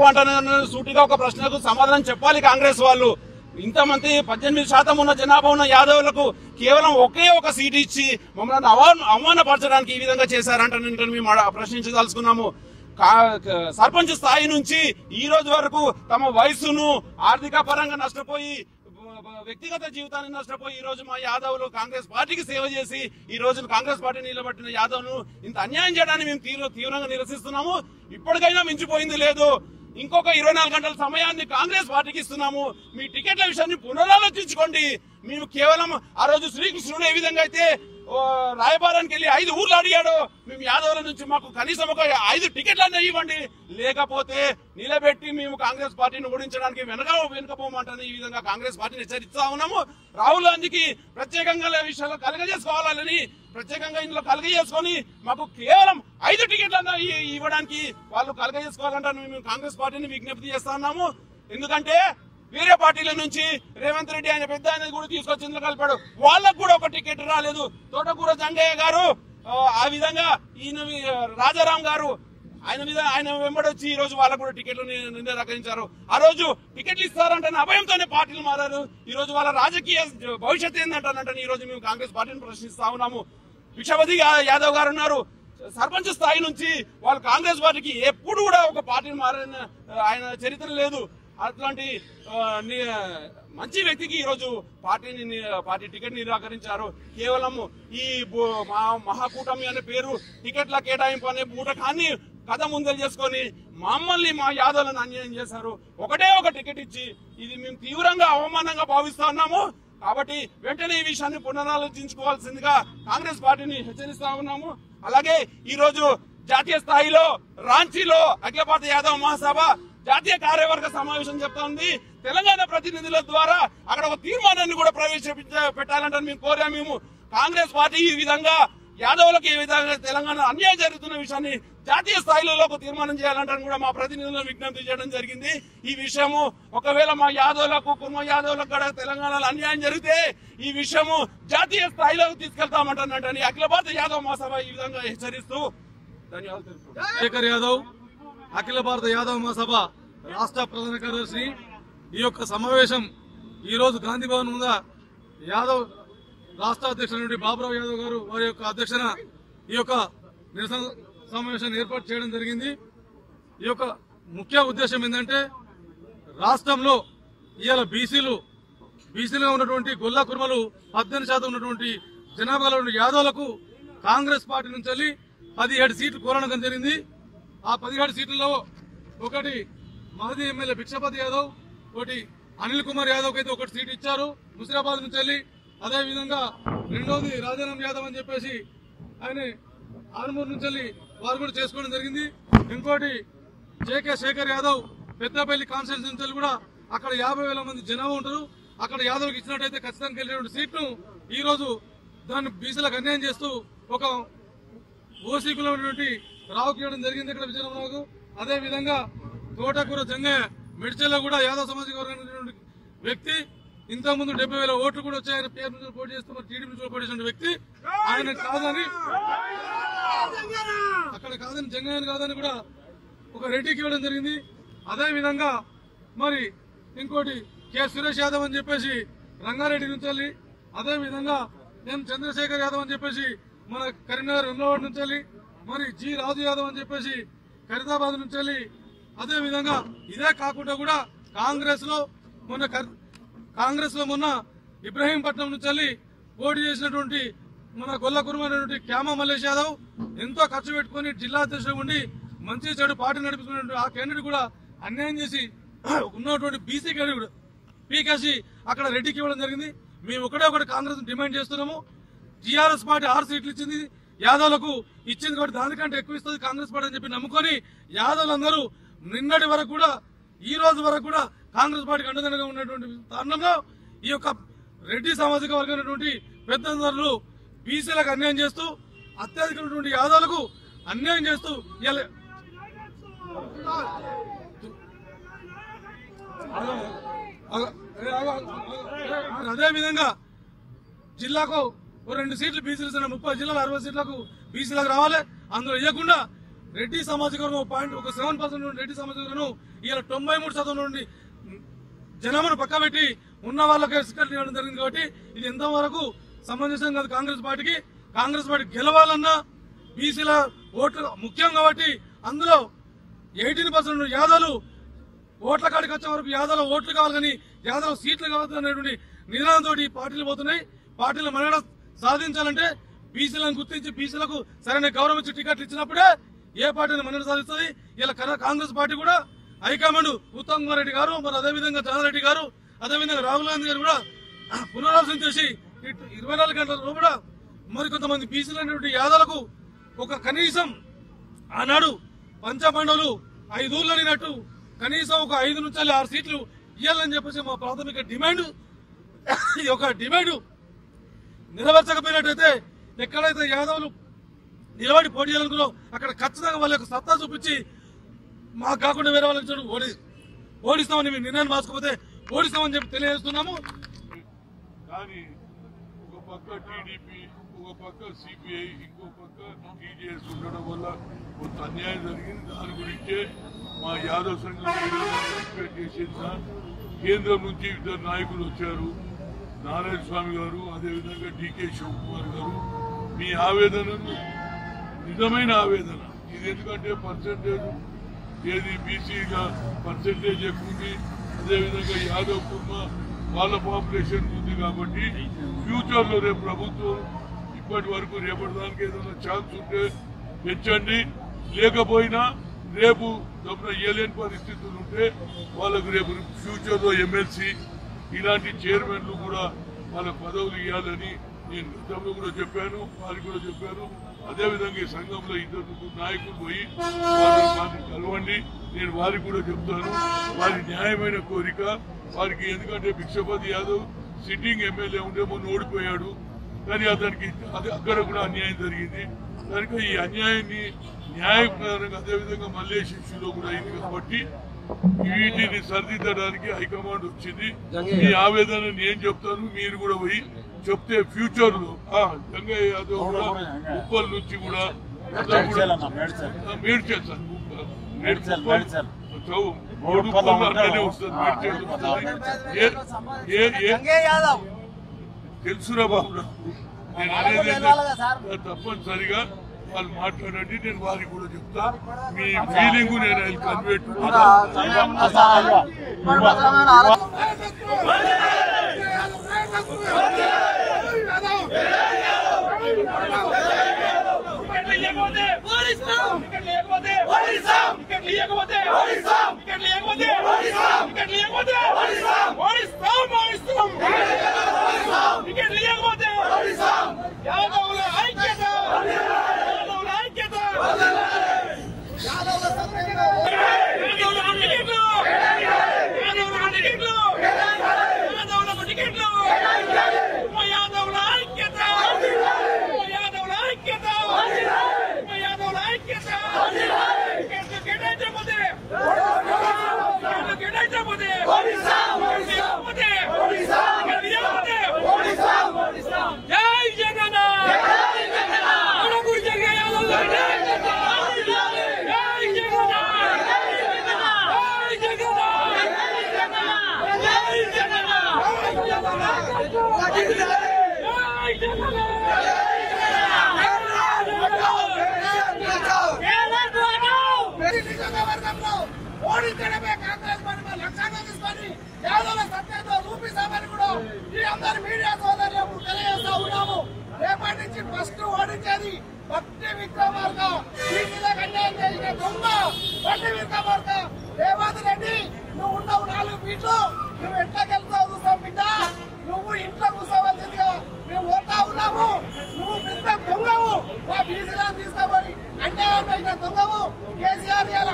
తక్కువ అంటాను సూటిగా ఒక ప్రశ్నకు సమాధానం చెప్పాలి కాంగ్రెస్ వాళ్ళు ఇంతమంది పద్దెనిమిది శాతం ఉన్న జనాభా ఉన్న యాదవులకు కేవలం ఒకే ఒక సీట్ ఇచ్చి మమ్మల్ని అవమాన అవమానపరచడానికి ఈ విధంగా చేశారంటే మేము అడ- ప్రశ్నించదలుచుకున్నాము కా- క- సర్పంచ్ స్థాయి నుంచి ఈ రోజు వరకు తమ వయసును ఆర్థిక పరంగా నష్టపోయి బ- బ- వ్యక్తిగత జీవితాన్ని నష్టపోయి ఈ రోజు మా యాదవులు కాంగ్రెస్ పార్టీకి సేవ చేసి ఈ రోజు కాంగ్రెస్ పార్టీ నిలబెట్టిన యాదవ్ను ఇంత అన్యాయం చేయడాన్ని మేము తీవ్ర తీవ్రంగా నిరసిస్తున్నాము ఇప్పటికైనా మించిపోయింది లేదు ఇంకొక ఇరవై నాలుగు గంటల సమయాన్ని కాంగ్రెస్ పార్టీకి ఇస్తున్నాము మీ టికెట్ల విషయాన్ని పునరాలోచించుకోండి మేము కేవలం ఆ రోజు శ్రీకృష్ణుడు ఏ విధంగా అయితే ఓ, రాయబారానికి వెళ్ళి ఐదు ఊర్లు అడిగాడు మేము యాదవుల నుంచి మాకు కనీసం ఒక ఐదు టికెట్లన్నా ఇవ్వండి లేకపోతే నిలబెట్టి మేము కాంగ్రెస్ పార్టీని ఓడించడానికి వెనక వెనుకపోమంటాను ఈ విధంగా కాంగ్రెస్ పార్టీని హెచ్చరిస్తా ఉన్నాము రాహుల్ గాంధీకి ప్రత్యేకంగా ఈ విషయంలో కలగజేసుకోవాలని ప్రత్యేకంగా ఇందులో కలగజేసుకొని మాకు కేవలం ఐదు టికెట్లన్నా ఇ- ఇవ్వడానికి వాళ్ళు కలగజేసుకోవాలంటాను మేము కాంగ్రెస్ పార్టీని విజ్ఞప్తి చేస్తా ఉన్నాము ఎందుకంటే వేరే పార్టీల నుంచి రేవంత్ రెడ్డి ఆయన పెద్ద ఆయన కూడా తీసుకొచ్చి ఇందులో కలిపాడు వాళ్ళకు కూడా ఒక టికెట్ రాలేదు తోటకూర జంగయ్య గారు ఆ, ఆ విధంగా ఈయన వి- రాజారాం గారు ఆయన మీద ఆయన వెంబడొచ్చి ఈ రోజు వాళ్ళకు కూడా టికెట్లు ని- నిరాకరించారు ఆ రోజు టికెట్లు ఇస్తారంటే అభయంతోనే పార్టీలు మారారు ఈ రోజు వాళ్ళ రాజకీయ భవిష్యత్ ఏంటంటానంటే ఈ రోజు మేము కాంగ్రెస్ పార్టీని ప్రశ్నిస్తా ఉన్నాము భిక్షపతి యా- యాదవ్ గారు ఉన్నారు సర్పంచ్ స్థాయి నుంచి వాళ్ళు కాంగ్రెస్ పార్టీకి ఎప్పుడు కూడా ఒక పార్టీని మారిన ఆయన చరిత్ర లేదు అట్లాంటి ఆ, ని- మంచి వ్యక్తికి ఈ రోజు పార్టీని ని- పార్టీ టికెట్ నిరాకరించారు కేవలం ఈ బు- మా- మహాకూటమి అనే పేరు టికెట్ల కేటాయింపు అనే బూటకాన్ని కథ ముందలు చేసుకొని మమ్మల్ని మా యాదవులను అన్యాయం చేశారు ఒకటే ఒక టికెట్ ఇచ్చి ఇది మేము తీవ్రంగా అవమానంగా భావిస్తా ఉన్నాము కాబట్టి వెంటనే ఈ విషయాన్ని పునరాలోచించుకోవాల్సిందిగా కాంగ్రెస్ పార్టీని హెచ్చరిస్తా ఉన్నాము అలాగే ఈ రోజు జాతీయ స్థాయిలో రాంచీలో అఖిల భారత యాదవ్ మహాసభ జాతీయ కార్యవర్గ సమావేశం చెప్తా ఉంది తెలంగాణ ప్రతినిధుల ద్వారా అక్కడ ఒక తీర్మానాన్ని కూడా ప్రవేశపెట్ట పెట్టాలంటే మేము కోరాము మేము కాంగ్రెస్ పార్టీ ఈ విధంగా యాదవులకు ఏ విధంగా తెలంగాణ అన్యాయం జరుగుతున్న విషయాన్ని జాతీయ స్థాయిలో ఒక తీర్మానం చేయాలంటే కూడా మా ప్రతినిధులను విజ్ఞప్తి చేయడం జరిగింది ఈ విషయము ఒకవేళ మా యాదవులకు కుర్మ యాదవులకు కూడా తెలంగాణలో అన్యాయం జరిగితే ఈ విషయము జాతీయ స్థాయిలోకి తీసుకెళ్తామంటానంటని అఖిల భారత యాదవ్ మహాసభ ఈ విధంగా హెచ్చరిస్తూ ధన్యవాదాలు తెలుపుతున్నాను. శేఖర్ యాదవ్ అఖిల భారత యాదవ్ మహాసభ రాష్ట్ర ప్రధాన కార్యదర్శి ఈ యొక్క సమావేశం ఈ రోజు గాంధీ భవన్ ముంద యాదవ్ రాష్ట్ర అధ్యక్షుడు బాబురావు యాదవ్ గారు వారి యొక్క అధ్యక్షన ఈ యొక్క నిరసన సమావేశాన్ని ఏర్పాటు చేయడం జరిగింది ఈ యొక్క ముఖ్య ఉద్దేశం ఏంటంటే రాష్ట్రంలో ఇవాళ బీసీలు బీసీలుగా ఉన్నటువంటి గొల్లా కుర్మలు పద్దెనిమిది శాతం ఉన్నటువంటి జనాభాలో ఉన్న యాదవులకు కాంగ్రెస్ పార్టీ నుంచి వెళ్ళి పదిహేడు సీట్లు కోరడం జరిగింది ఆ పదిహేడు సీట్లలో ఒకటి మాజీ ఎమ్మెల్యే భిక్షపతి యాదవ్ ఒకటి అనిల్ కుమార్ యాదవ్ అయితే ఒకటి సీట్ ఇచ్చారు ముసిరాబాద్ నుంచి వెళ్ళి అదే విధంగా రెండోది రాజారాం యాదవ్ అని చెప్పేసి ఆయన ఆరుమూరు నుంచి వెళ్ళి వారు కూడా చేసుకోవడం జరిగింది ఇంకోటి జేకే శేఖర్ యాదవ్ పెద్దపల్లి కాన్స్టిట్యూన్సీ నుంచి వెళ్ళి కూడా అక్కడ యాభై వేల మంది జనాభా ఉంటారు అక్కడ యాదవ్కి ఇచ్చినట్టయితే ఖచ్చితంగా వెళ్ళినటువంటి సీట్ను ఈ రోజు దాన్ని బీసీలకు అన్యాయం చేస్తూ ఒక ఓసీకులో ఉన్నటువంటి రావుకి ఇవ్వడం జరిగింది ఇక్కడ విజయనగరంకు అదే విధంగా తోటకూర జంగయ్య మెడ్చల్లో కూడా యాదవ్ సమాజిక వర్గానికి వ్యక్తి ఇంతకు ముందు డెబ్బై వేల ఓట్లు కూడా వచ్చాయి ఆయన పేరు నుంచి పోటీ చేస్తూ మరి టీడీపీ నుంచి పోటీ చేసిన వ్యక్తి ఆయన కాదని అక్కడ కాదని జంగయ్య కాదని కూడా ఒక రెడ్డికి ఇవ్వడం జరిగింది అదే విధంగా మరి ఇంకోటి కె సురేష్ యాదవ్ అని చెప్పేసి రంగారెడ్డి నుంచి వెళ్ళి అదే విధంగా ఎం చంద్రశేఖర్ యాదవ్ అని చెప్పేసి మన కరీంనగర్ ఉన్నవాడి నుంచి వెళ్ళి మరి జి రాజు యాదవ్ అని చెప్పేసి ఖరీదాబాద్ నుంచి వెళ్ళి అదే విధంగా ఇదే కాకుండా కూడా కాంగ్రెస్ లో మొన్న కర్- కాంగ్రెస్ లో మొన్న ఇబ్రహీంపట్నం నుంచి వెళ్ళి పోటీ చేసినటువంటి మన గొల్ల కురుమైనటువంటి క్యామ మల్లేష్ యాదవ్ ఎంతో ఖర్చు పెట్టుకుని జిల్లా అధ్యక్షుడు ఉండి మంచి చెడు పార్టీ నడిపిస్తున్నటువంటి ఆ క్యాండిడేట్ కూడా అన్యాయం చేసి ఉన్నటువంటి బీసీ క్యాండిడేట్ పీకేసి అక్కడ రెడ్డికి ఇవ్వడం జరిగింది మేము ఒకటే ఒకటి కాంగ్రెస్ డిమాండ్ చేస్తున్నాము టీఆర్ఎస్ పార్టీ ఆరు సీట్లు ఇచ్చింది యాదవ్లకు ఇచ్చింది కాబట్టి దానికంటే ఎక్కువ ఇస్తుంది కాంగ్రెస్ పార్టీ అని చెప్పి నమ్ముకొని యాదవులందరూ నిన్నటి వరకు కూడా ఈ రోజు వరకు కూడా కాంగ్రెస్ పార్టీకి అండదండగా ఉన్నటువంటి తరుణంలో ఈ యొక్క రెడ్డి సామాజిక వర్గమైనటువంటి పెద్దందరులు బీసీలకు అన్యాయం చేస్తూ అత్యధికమైనటువంటి యాదవులకు అన్యాయం చేస్తూ ఇలా అదే విధంగా జిల్లాకు ఓ రెండు సీట్లు బీసీలు ఇస్తున్న ముప్పై జిల్లాలు అరవై సీట్లకు బీసీలకు రావాలి అందులో ఇవ్వకుండా రెడ్డి సామాజిక వర్గం పాయింట్ ఒక సెవెన్ పర్సెంట్ నుండి రెడ్డి సామాజిక వర్గం ఇలా తొంభై మూడు శాతం నుండి జనాలను పక్కబెట్టి ఉన్న వాళ్ళకి టికెట్లు ఇవ్వడం జరిగింది కాబట్టి ఇది ఎంతవరకు సమంజసం కాదు కాంగ్రెస్ పార్టీకి కాంగ్రెస్ పార్టీ గెలవాలన్నా బీసీల ఓట్లు ముఖ్యం కాబట్టి అందులో ఎయిటీన్ పర్సెంట్ యాదవులు ఓట్ల కాడికి వచ్చే వరకు యాదవ్ ఓట్లు కావాలి కానీ యాదవ్ సీట్లు కావద్దు అనేటువంటి నినాదంతో ఈ పార్టీలు పోతున్నాయి పార్టీలు మనుగడ సాధించాలంటే బీసీలను గుర్తించి బీసీలకు సరైన గౌరవం ఇచ్చి టికెట్లు ఇచ్చినప్పుడే ఏ పార్టీని మనుగడ సాధిస్తుంది ఇలా కన- కాంగ్రెస్ పార్టీ కూడా హైకమాండ్ ఉత్తమ్ కుమార్ రెడ్డి గారు మరి అదేవిధంగా జగన్రెడ్డి గారు అదేవిధంగా రాహుల్ గాంధీ గారు కూడా పునరాలోచన చేసి ఇటు ఇరవై నాలుగు గంటల లోపల మరికొంతమంది బీసీలైనటువంటి యాదవులకు ఒక కనీసం ఆనాడు పంచపాండవులు ఐదు ఊళ్ళు అడిగినట్టు కనీసం ఒక ఐదు నుంచి ఆరు సీట్లు ఇవ్వాలని చెప్పేసి మా ప్రాథమిక డిమాండ్ ఈ యొక్క డిమాండ్ నెరవేర్చకపోయినట్టయితే ఎక్కడైతే యాదవులు నిలబడి పోటీ చేయాలనుకున్నారో అక్కడ ఖచ్చితంగా వాళ్ళ యొక్క సత్తా చూపించి మాకు కాకుండా వేరే వాళ్ళకి చూడు ఓడి ఓడిస్తామని మేము నిర్ణయం మార్చుకోకపోతే ఓడిస్తామని చెప్పి తెలియజేస్తున్నాము కానీ ఒక పక్క టీడీపీ ఒక పక్క సిపిఐ ఇంకో పక్క టీజేఎస్ ఉండడం వల్ల కొంత అన్యాయం జరిగింది దాని గురించే మా యాదవ్ సంఘం ఎక్స్పెక్ట్ చేసింది సార్ కేంద్రం నుంచి ఇద్దరు నాయకులు వచ్చారు నారాయణ స్వామి గారు అదేవిధంగా డికే శివకుమార్ గారు మీ ఆవేదనను నిజమైన ఆవేదన ఇది ఎందుకంటే పర్సంటేజ్ ఏది బీసీగా పర్సంటేజ్ ఎక్కువ ఉంది అదేవిధంగా యాదవ్ కుర్మ వాళ్ళ పాపులేషన్ ఉంది కాబట్టి ఫ్యూచర్ లో రేపు ప్రభుత్వం ఇప్పటి వరకు రేపటి దానికి ఏదైనా ఛాన్స్ ఉంటే పెంచండి లేకపోయినా రేపు తప్పున ఇయ్యలేని పరిస్థితులు ఉంటే వాళ్ళకు రేపు ఫ్యూచర్ లో ఎమ్మెల్సీ ఇలాంటి చైర్మన్లు కూడా వాళ్ళ పదవులు ఇవ్వాలని నేను గతంలో కూడా చెప్పాను వారికి కూడా చెప్పాను అదేవిధంగా ఈ సంఘంలో ఇద్దరు ముగ్గురు నాయకులు పోయి వారిని వారిని కలవండి నేను వారికి కూడా చెప్తాను వారి న్యాయమైన కోరిక వారికి ఎందుకంటే భిక్షపతి యాదవ్ సిట్టింగ్ ఎమ్మెల్యే ఉండే మొన్న ఓడిపోయాడు కానీ అతనికి అది అక్కడ కూడా అన్యాయం జరిగింది కనుక ఈ అన్యాయాన్ని న్యాయప్రకారంగా అదేవిధంగా మల్లేష్ ఇష్యూలో కూడా అయింది కాబట్టి వీటిని సరిదిద్దడానికి హైకమాండ్ వచ్చింది మీ ఆవేదన నేను చెప్తాను మీరు కూడా పోయి చెప్తే ఫ్యూచర్ లో ఆ, గంగయ్య యాదవ్ కూడా ఉప్పల్ నుంచి కూడా అందరూ కూడా ఆ, మేడ్చల్ సార్ ఉప్పల్. మేడ్చల్, ఉప్పల్. మేడ్చల్. చౌ, మూడు ఉప్పల్ అట్లనే వస్తుంది మేడ్చల్ వస్తుంది ఏ- ఏ ఏ తెలుసురా బాబు నాకు. నేను అనేది ఏంటంటే, తప్పనిసరిగా వాళ్ళు మాట్లాడండి నేను వారికి కూడా చెప్తా మీ ఫీలింగ్ నేను కన్వే జై జగన్ జై జగన్ జై జగన్ జై నియోజకవర్గంలో ఓడించడమే కాంగ్రెస్ పని మా లక్ష్యంగా తీసుకొని యాదవ సత్యంతో రూపిస్తామని కూడా ఈ అందరి మీడియా సోదరులకు తెలియజేస్తా ఉన్నాము రేపటి నుంచి ఫస్ట్ ఓడించేది భక్తి విక్రమార్క బీసీలకు అన్యాయం చేసిన దొంగ భక్తి విక్రమార్క రేవంత్ రెడ్డి నువ్వు ఉన్నావు నాలుగు ఫీట్లు నువ్వు ఎట్లా గెలుస్తావు చూస్తావు బిడ్డ నువ్వు ఇంట్లో కూర్చోవలసిందిగా మేము పోతా ఉన్నాము నువ్వు పెద్ద దొంగవు మా బీసీలను తీసుకోమని అన్యాయం చేసిన దొంగవు కేసీఆర్ ఇలా